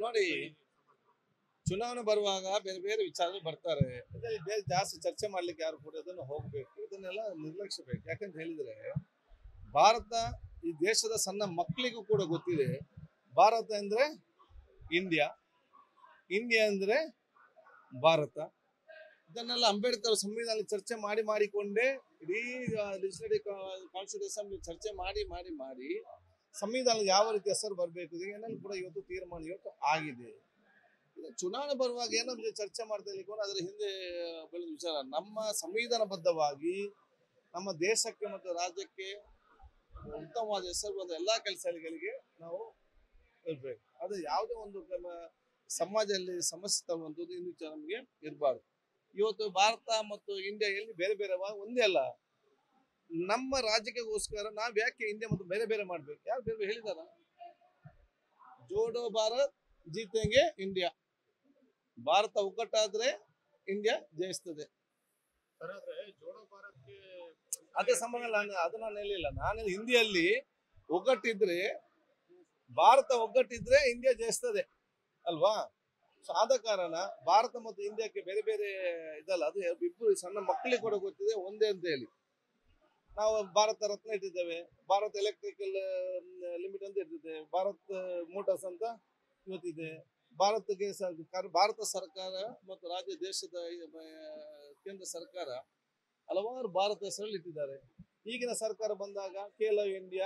ನೋಡಿ ಚುನಾವಣೆ ಬರುವಾಗ ಬೇರೆ ಬೇರೆ ವಿಚಾರ ಬರ್ತಾರೆ ಇದರಲ್ಲಿ ಬೇರೆ ಜಾಸ್ತಿ ಚರ್ಚೆ ಮಾಡ್ಲಿಕ್ಕೆ ಯಾರು ಕೂಡ ಅದನ್ನು ಹೋಗ್ಬೇಕು ಇದನ್ನೆಲ್ಲ ನಿರ್ಲಕ್ಷಬೇಕು ಯಾಕಂತ ಹೇಳಿದ್ರೆ ಭಾರತ ಈ ದೇಶದ ಸಣ್ಣ ಮಕ್ಕಳಿಗೂ ಕೂಡ ಗೊತ್ತಿದೆ ಭಾರತ ಅಂದ್ರೆ ಇಂಡಿಯಾ ಇಂಡಿಯಾ ಅಂದ್ರೆ ಭಾರತ ಇದನ್ನೆಲ್ಲ ಅಂಬೇಡ್ಕರ್ ಸಂವಿಧಾನ ಚರ್ಚೆ ಮಾಡಿ ಮಾಡಿಕೊಂಡೇ ಇಡೀ ಲೆಜಿಸ್ಲೇಟಿವ್ ಕಾನ್ಸ್ಟಿಟ್ಯೂಷನ್ ಅಸೆಂಬ್ಲಿ ಚರ್ಚೆ ಮಾಡಿ ಮಾಡಿ ಮಾಡಿ ಸಂವಿಧಾನದ ಯಾವ ರೀತಿ ಹೆಸರು ಬರಬೇಕು ಏನೆಲ್ಲ ಕೂಡ ಇವತ್ತು ತೀರ್ಮಾನ ಇವತ್ತು ಆಗಿದೆ ಇದು ಚುನಾವಣೆ ಬರುವಾಗ ಏನೋ ವಿಷಯ ಚರ್ಚೆ ಮಾಡ್ತಾ ಇರ್ಲಿಕ್ಕೆ ಹೋದ್ರೆ ಅದರ ಹಿಂದೆ ಬೆಳೆದ ವಿಚಾರ ನಮ್ಮ ಸಂವಿಧಾನಬದ್ಧವಾಗಿ ನಮ್ಮ ದೇಶಕ್ಕೆ ಮತ್ತು ರಾಜ್ಯಕ್ಕೆ ಉತ್ತಮವಾದ ಹೆಸರು ಬಂದ ಎಲ್ಲಾ ಕೆಲಸಗಳಿಗೆ ನಾವು ಇರ್ಬೇಕು ಅದು ಯಾವುದೇ ಒಂದು ನಮ್ಮ ಸಮಾಜದಲ್ಲಿ ಸಮಸ್ಯೆ ತರುವಂಥದ್ದು ಇನ್ನು ವಿಚಾರ ನಮಗೆ ಇರಬಾರ್ದು ಇವತ್ತು ಭಾರತ ಮತ್ತು ಇಂಡಿಯಾ ಎಲ್ಲಿ ಬೇರೆ ಬೇರೆ ವಾ- ಒಂದೇ ಅಲ್ಲ ನಮ್ಮ ರಾಜ್ಯಕ್ಕೋಸ್ಕರ ನಾವ್ ಯಾಕೆ ಇಂಡಿಯಾ ಮತ್ತು ಬೇರೆ ಬೇರೆ ಮಾಡ್ಬೇಕು ಯಾರು ಬೇರೆ ಬೇರೆ ಹೇಳಿದಾರ ಜೋಡೋ ಭಾರತ್ ಜೀತೆಂಗೆ ಇಂಡಿಯಾ ಭಾರತ ಒಗ್ಗಟ್ಟಾದ್ರೆ ಇಂಡಿಯಾ ಜಯಿಸ್ತದೆ ಸರ್ ಆದ್ರೆ ಜೋಡೋ ಭಾರತ್ಗೆ ಅದೇ ಸಂಬಂಧ ನಾನು ಅದು ನಾನು ಹೇಳಿಲ್ಲ ನಾನು ಹಿಂದಿಯಲ್ಲಿ ಒಗ್ಗಟ್ಟಿದ್ರೆ ಭಾರತ ಒಗ್ಗಟ್ಟಿದ್ರೆ ಇಂಡಿಯಾ ಜಯಿಸ್ತದೆ ಅಲ್ವಾ ಸೊ ಆದ ಕಾರಣ ಭಾರತ ಮತ್ತು ಇಂಡಿಯಾಕ್ಕೆ ಬೇರೆ ಬೇರೆ ಇದಲ್ಲ ಅದು ಇಬ್ಬರು ಸಣ್ಣ ಮಕ್ಕಳಿಗೆ ಕೂಡ ಗೊತ್ತಿದೆ ಒಂದೇ ಅಂತ ಹೇಳಿ ನಾವು ಭಾರತ ರತ್ನ ಇಟ್ಟಿದ್ದೇವೆ ಭಾರತ್ ಎಲೆಕ್ಟ್ರಿಕಲ್ ಲಿಮಿಟ್ ಅಂತ ಇಟ್ಟಿದ್ದೇವೆ ಭಾರತ್ ಮೋಟಾರ್ಸ್ ಅಂತ ಇವತ್ತಿದೆ ಭಾರತಕ್ಕೆ ಸರ್ಕಾರ ಭಾರತ ಸರ್ಕಾರ ಮತ್ತು ರಾಜ್ಯ ದೇಶದ ಈ ಬ- ಕೇಂದ್ರ ಸರ್ಕಾರ ಹಲವಾರು ಭಾರತ ಹೆಸರಲ್ಲಿ ಇಟ್ಟಿದ್ದಾರೆ ಈಗಿನ ಸರ್ಕಾರ ಬಂದಾಗ ಖೇಲೋ ಇಂಡಿಯಾ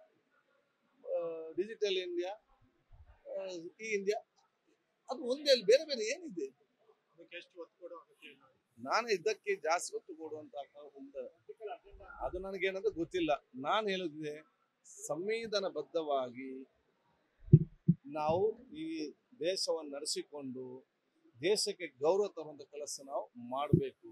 ಡಿಜಿಟಲ್ ಇಂಡಿಯಾ ಈ ಇಂಡಿಯಾ ಅದು ಒಂದೇ ಅಲ್ಲಿ ಬೇರೆ ಬೇರೆ ಏನಿದೆ ಅದಕ್ಕೆ ಎಷ್ಟು ಒತ್ತು ಕೊಡೋ ಅಗತ್ಯ ಇಲ್ಲ ನಾನು ಇದಕ್ಕೆ ಜಾಸ್ತಿ ಒತ್ತು ಕೊಡುವಂತ ಒಂದು ಅದು ನನಗೇನಂತ ಗೊತ್ತಿಲ್ಲ ನಾನು ಹೇಳುದಿದೆ ಸಂವಿಧಾನಬದ್ಧವಾಗಿ ನಾವು ಈ ದೇಶವನ್ನು ನಡೆಸಿಕೊಂಡು ದೇಶಕ್ಕೆ ಗೌರವ ತರುವಂತ ಕೆಲಸ ನಾವು ಮಾಡಬೇಕು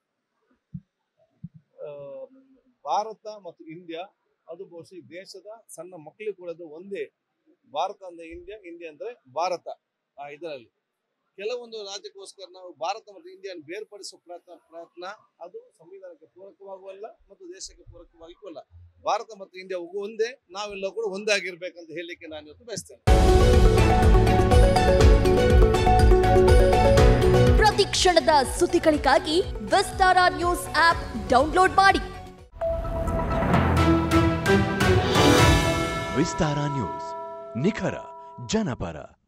ಭಾರತ ಮತ್ತು ಇಂಡಿಯಾ ಅದು ಬಹುಶಃ ಈ ದೇಶದ ಸಣ್ಣ ಮಕ್ಕಳಿಗೆ ಕೂಡ ಅದು ಒಂದೇ ಭಾರತ ಅಂದ್ರೆ ಇಂಡಿಯಾ ಇಂಡಿಯಾ ಅಂದ್ರೆ ಭಾರತ ಆ ಇದರಲ್ಲಿ ಕೆಲವೊಂದು ರಾಜ್ಯಕ್ಕೋಸ್ಕರ ನಾವು ಭಾರತ ಮತ್ತು ಇಂಡಿಯಾನ ಬೇರ್ಪಡಿಸುವ ಪ್ರಯತ್ನ ಪ್ರಯತ್ನ ಅದು ಸಂವಿಧಾನಕ್ಕೆ ಪೂರಕವಾಗುವಲ್ಲ ಮತ್ತು ದೇಶಕ್ಕೆ ಪೂರಕವಾಗಿಯೂ ಅಲ್ಲ ಭಾರತ ಮತ್ತು ಇಂಡಿಯಾ ಒಂದೇ ನಾವೆಲ್ಲ ಕೂಡ ಒಂದಾಗಿರ್ಬೇಕಂತ ಹೇಳಲಿಕ್ಕೆ ನಾನು ಇವತ್ತು ಬಯಸ್ತೇನೆ ಪ್ರತಿ ಕ್ಷಣದ ಸುದ್ದಿಗಳಿಗಾಗಿ ವಿಸ್ತಾರ ನ್ಯೂಸ್ ಆಪ್ ಡೌನ್ಲೋಡ್ ಮಾಡಿ ವಿಸ್ತಾರ ನ್ಯೂಸ್ ನಿಖರ ಜನಪರ